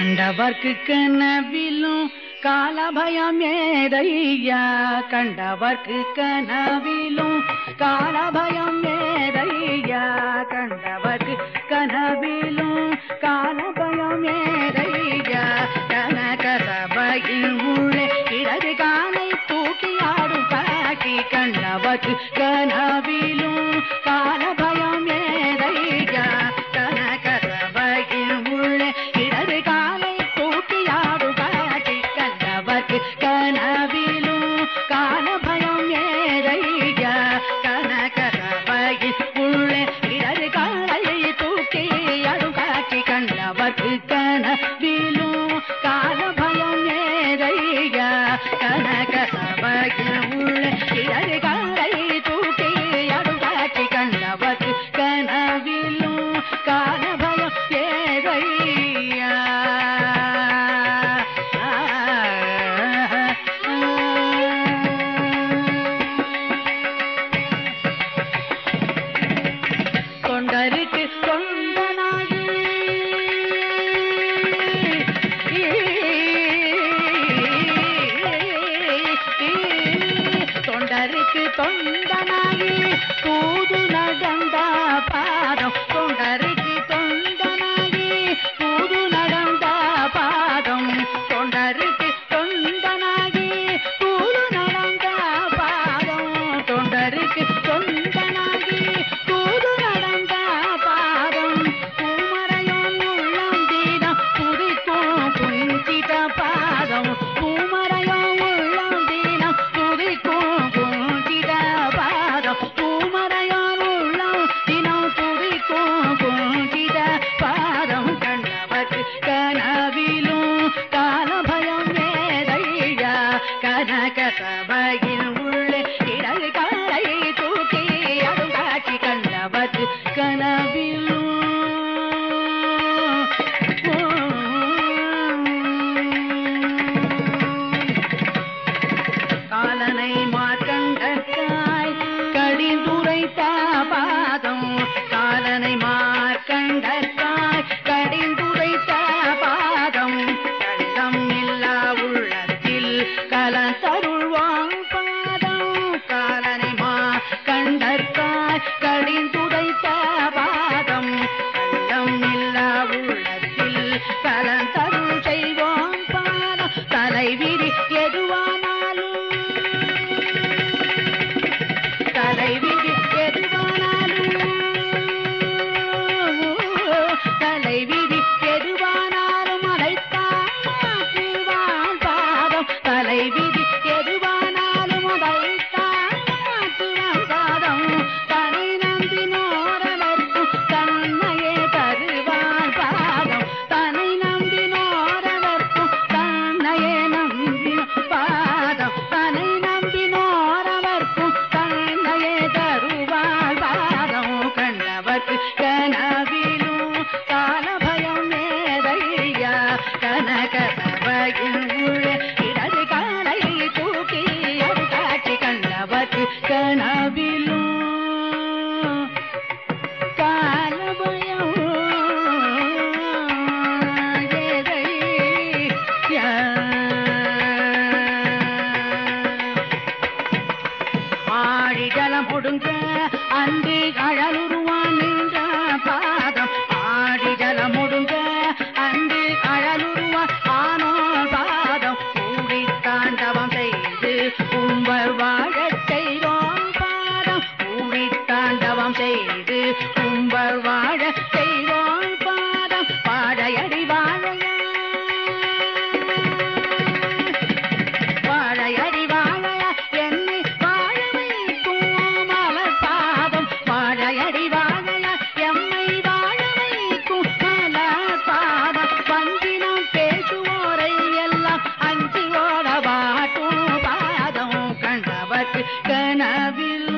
கண்டவர்க்கு கனவிலும் காலபயம் ஏதையா கண்டவர்க்கு கனவிலும் காலபயம் ஏதையா கண்டவர்க்கு கனவிலும் காலபயம் ஏதையா கனகசபையின் உள்ளே இடது காலை தூக்கி ஆடும் காட்சி கண்டவர்க்கு கனவிலும் காலபயம் ஏதையா கனகசபையின் உள்ளே இடது காலை தூக்கி ஆடும் காட்சி கண்டவர்க்கு கனவிலும் காலபயம் ஏதையா கனகசபையின் உள்ளே இடது காலை தூக்கி ஆடும் காட்சி கண்டவர்க்கு கனவிலும் காலபயம் ஏதையா கனகசபையின் உள்ளே இடது காலை தூக்கி ஆடும் காட்சி கண்டவர்க்கு கனவிலும் காலபயம் ஏதையா தொண்டருக்கு தொண்டனாகி தொண்டருக்கு தொண்டனாகி தூது நடந்த பாதம் தொண்டருக்கு தொண்டனாகி தூது நடந்த பாதம் தொண்டருக்கு தொண்டனாகி தூது நடந்த பாதம் தொண்டருக்கு தொண்டனாகி தூது நடந்த பாதம் பூமரையோன் உள்ளம் தீரம் துதிக்கும் குஞ்சித பாதம் பூமரையோன் உள்ளம் தீரம் துதிக்கும் குஞ்சித பாதம் பூமரையோன் உள்ளம் தினம் துதிக்கும் குஞ்சித பாதம் கண்டவர்க்கு கனவிலும் காலபயம் ஏதையா கனக சபையில் உள்ளே இடது காலை தூக்கி அடும் காட்சி கண்டவர்க்கு கனவிலும் காலனை மார்க்கண்டக்காய் கடிந்துரைத்த பாதம் காலனை மார்க்கண்டக்காய் கடிந்துரைத்த பாதம் கள்ளம் இல்லா உள்ளத்தில் கலந்தருள்வான் பாதம் காலனை மார்க்கண்டக்காய் கடிந்துரைத்த பாதம் கள்ளம் இல்லா உள்ளத்தில் கலந்தருள் செய்வான் பாதம் தலைவிரி எதுவானாலும் தலைவிதி எதுவானாலும் தலைவிதி எதுவானாலும் அழைத்தான் மாற்றுவான் பாதம் தலைவிதி எதுவானாலும் அழைத்தான் மாற்றுவான் பாதம் தனை நம்பினோரவர்க்கும் தன்னையே தருவான் பாதம் தனை நம்பினோரவர்க்கும் தன்னையே நம்பின பாதம் தனை நம்பினோரவர்க்கும் தன்னையே தருவாள் பாதம் கண்டவர்க்கு கனவிலும் காலபயம் மேதையா கனக சபையின் உள்ளே இடது காலை தூக்கி அது காட்சி கண்டவர்க்கு கனவிலும் காலபயம் ஏதையா ஆழி ஜலம் ஒடுங்க அன்று அழலுருவான் நின்ற பாதம் ஆடி ஜலம் ஒடுங்க அன்று அழலுருவான் ஆனோ பாதம் கூடி தாண்டவம் செய்து கும்பர் வாழச் செய்தோம் பாதம் கூடி தாண்டவம் செய்து கும்பர் வாழச் செய்தோம் பாதம் பாடையடி வாழையா வாழையடி வாழையா என்னை வாழ வைக்கும் மலர் பாதம் வாழையடி வாழையா எம்மை வாழ வைக்கும் மலர் பாதம் பஞ்சினம் பேசுவோரை எல்லாம் அஞ்சி ஓட வாட்டும் பாதம் கண்டவர்க்கு கனவில்